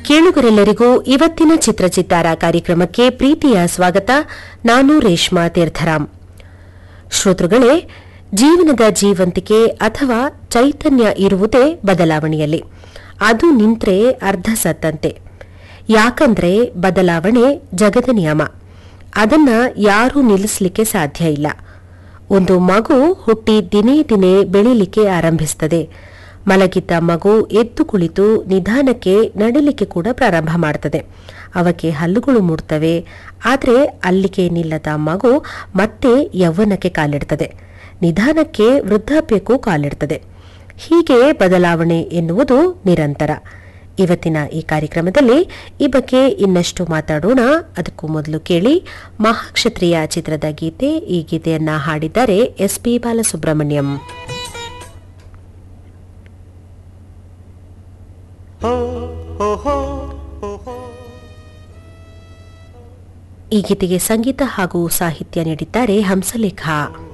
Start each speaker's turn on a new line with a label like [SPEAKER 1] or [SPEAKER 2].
[SPEAKER 1] ಕೇಳುಗರೆಲ್ಲರಿಗೂ ಇವತ್ತಿನ ಚಿತ್ರಚಿತ್ತಾರ ಕಾರ್ಯಕ್ರಮಕ್ಕೆ ಪ್ರೀತಿಯ ಸ್ವಾಗತ ನಾನು ರೇಷ್ಮಾ ತೀರ್ಥರಾಮ್ ಶ್ರೋತೃಗಳೇ ಜೀವನದ ಜೀವಂತಿಕೆ ಅಥವಾ ಚೈತನ್ಯ ಇರುವುದೇ ಬದಲಾವಣೆಯಲ್ಲಿ ಅದು ನಿಂತ್ರೆ ಅರ್ಧ ಸತ್ತಂತೆ ಯಾಕಂದ್ರೆ ಬದಲಾವಣೆ ಜಗದ ನಿಯಮ ಅದನ್ನ ಯಾರೂ ನಿಲ್ಲಿಸಲಿಕ್ಕೆ ಸಾಧ್ಯ ಇಲ್ಲ ಒಂದು ಮಗು ಹುಟ್ಟಿ ದಿನೇ ದಿನೇ ಬೆಳೀಲಿಕ್ಕೆ ಆರಂಭಿಸುತ್ತದೆ ಮಲಗಿದ್ದ ಮಗು ಎದ್ದು ಕುಳಿತು ನಿಧಾನಕ್ಕೆ ನಡಿಲಿಕ್ಕೆ ಕೂಡ ಪ್ರಾರಂಭ ಮಾಡ್ತದೆ ಅವಕ್ಕೆ ಹಲ್ಲುಗಳು ಮೂಡ್ತವೆ ಆದರೆ ಅಲ್ಲಿಗೆ ನಿಲ್ಲದ ಮಗು ಮತ್ತೆ ಯೌವನಕ್ಕೆ ಕಾಲಿಡ್ತದೆ ನಿಧಾನಕ್ಕೆ ವೃದ್ಧಾಪ್ಯಕ್ಕೂ ಕಾಲಿಡ್ತದೆ ಹೀಗೆ ಬದಲಾವಣೆ ಎನ್ನುವುದು ನಿರಂತರ ಇವತ್ತಿನ ಈ ಕಾರ್ಯಕ್ರಮದಲ್ಲಿ ಈ ಬಗ್ಗೆ ಇನ್ನಷ್ಟು ಮಾತಾಡೋಣ ಅದಕ್ಕೂ ಮೊದಲು ಕೇಳಿ ಮಹಾಕ್ಷತ್ರಿಯ ಚಿತ್ರದ ಗೀತೆ ಈ ಗೀತೆಯನ್ನ ಹಾಡಿದ್ದಾರೆ ಎಸ್ ಪಿ ಬಾಲಸುಬ್ರಹ್ಮಣ್ಯಂ
[SPEAKER 2] ಹೋ ಹೋ ಹೋ ಹೋ ಹೋ
[SPEAKER 1] ಈ ಗೀತೆಗೆ ಸಂಗೀತ ಹಾಗೂ ಸಾಹಿತ್ಯ ನೀಡಿದ್ದಾರೆ ಹಂಸಲೇಖ